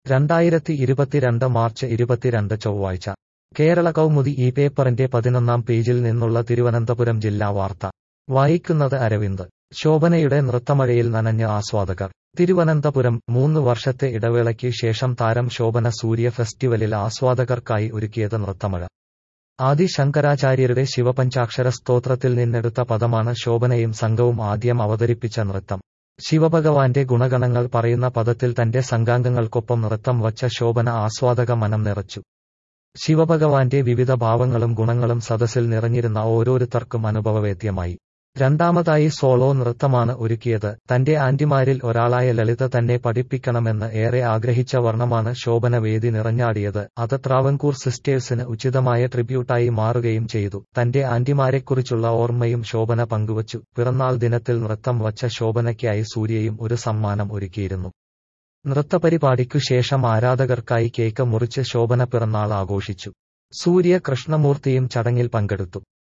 രണ്ടായിരത്തി ഇരുപത്തിരണ്ട് മാർച്ച് ഇരുപത്തിരണ്ട് ചൊവ്വാഴ്ച കേരള കൗമുദി ഈ പേപ്പറിന്റെ പതിനൊന്നാം പേജിൽ നിന്നുള്ള തിരുവനന്തപുരം ജില്ലാ വാർത്ത വായിക്കുന്നത് അരവിന്ദ് ശോഭനയുടെ നൃത്തമഴയിൽ നനഞ്ഞ് ആസ്വാദകർ തിരുവനന്തപുരം മൂന്ന് വർഷത്തെ ഇടവേളയ്ക്ക് ശേഷം താരം ശോഭന സൂര്യ ഫെസ്റ്റിവലിൽ ആസ്വാദകർക്കായി ഒരുക്കിയത് നൃത്തമഴ ആദി ശങ്കരാചാര്യരുടെ ശിവപഞ്ചാക്ഷര സ്തോത്രത്തിൽ നിന്നെടുത്ത പദമാണ് ശോഭനയും സംഘവും ആദ്യം അവതരിപ്പിച്ച നൃത്തം ശിവഭഗവാന്റെ ഗുണഗണങ്ങൾ പറയുന്ന പദത്തിൽ തന്റെ സംഘാംഗങ്ങൾക്കൊപ്പം നൃത്തം വച്ച ശോഭന ആസ്വാദക മനം നിറച്ചു ശിവഭഗവാന്റെ വിവിധ ഭാവങ്ങളും ഗുണങ്ങളും സദസ്സിൽ നിറഞ്ഞിരുന്ന ഓരോരുത്തർക്കും അനുഭവവേദ്യമായി രണ്ടാമതായി സോളോ നൃത്തമാണ് ഒരുക്കിയത് തന്റെ ആന്റിമാരിൽ ഒരാളായ ലളിത തന്നെ പഠിപ്പിക്കണമെന്ന് ഏറെ ആഗ്രഹിച്ച വർണ്ണമാണ് ശോഭന വേദി നിറഞ്ഞാടിയത് അത് ട്രാവൻകൂർ സിസ്റ്റേഴ്സിന് ഉചിതമായ ട്രിബ്യൂട്ടായി മാറുകയും ചെയ്തു തന്റെ ആന്റിമാരെക്കുറിച്ചുള്ള ഓർമ്മയും ശോഭന പങ്കുവച്ചു പിറന്നാൾ ദിനത്തിൽ നൃത്തം വച്ച ശോഭനയ്ക്കായി സൂര്യയും ഒരു സമ്മാനം ഒരുക്കിയിരുന്നു നൃത്തപരിപാടിക്കു ശേഷം ആരാധകർക്കായി കേക്ക് മുറിച്ച് ശോഭന പിറന്നാൾ ആഘോഷിച്ചു സൂര്യ കൃഷ്ണമൂർത്തിയും ചടങ്ങിൽ പങ്കെടുത്തു